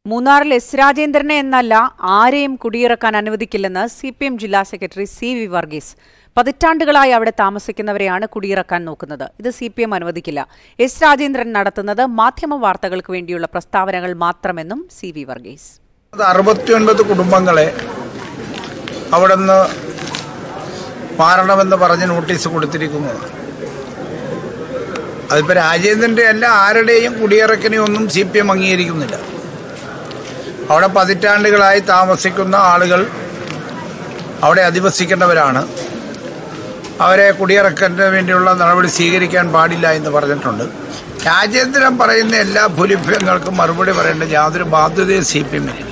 മൂന്നാറിൽ എസ് രാജേന്ദ്രനെ എന്നല്ല ആരെയും കുടിയിറക്കാൻ അനുവദിക്കില്ലെന്ന് സി പി എം ജില്ലാ സെക്രട്ടറി സി വി വർഗീസ് പതിറ്റാണ്ടുകളായി അവിടെ താമസിക്കുന്നവരെയാണ് കുടിയിറക്കാൻ നോക്കുന്നത് ഇത് സി പി എം അനുവദിക്കില്ല എസ് രാജേന്ദ്രൻ നടത്തുന്നത് മാധ്യമ വാർത്തകൾക്ക് വേണ്ടിയുള്ള പ്രസ്താവനകൾ മാത്രമെന്നും സി വി വർഗീസ് അത് അറുപത്തിയൊൻപത് കുടുംബങ്ങളെ അവിടെ നിന്ന് മാറണമെന്ന് പറഞ്ഞ് നോട്ടീസ് കൊടുത്തിരിക്കുന്നു അതിപ്പോൾ രാജേന്ദ്രൻ്റെ അല്ല ആരുടെയും കുടിയിറക്കിനെ ഒന്നും സി പി എം അംഗീകരിക്കുന്നില്ല അവിടെ പതിറ്റാണ്ടുകളായി താമസിക്കുന്ന ആളുകൾ അവിടെ അധിവസിക്കേണ്ടവരാണ് അവരെ കുടിയിറക്കുന്നതിന് വേണ്ടിയുള്ള നടപടി സ്വീകരിക്കാൻ പാടില്ല എന്ന് പറഞ്ഞിട്ടുണ്ട് രാജേന്ദ്രൻ പറയുന്ന എല്ലാ ഭൂരിഫലങ്ങൾക്കും മറുപടി പറയേണ്ട യാതൊരു ബാധ്യതയും സി പി എമ്മിന്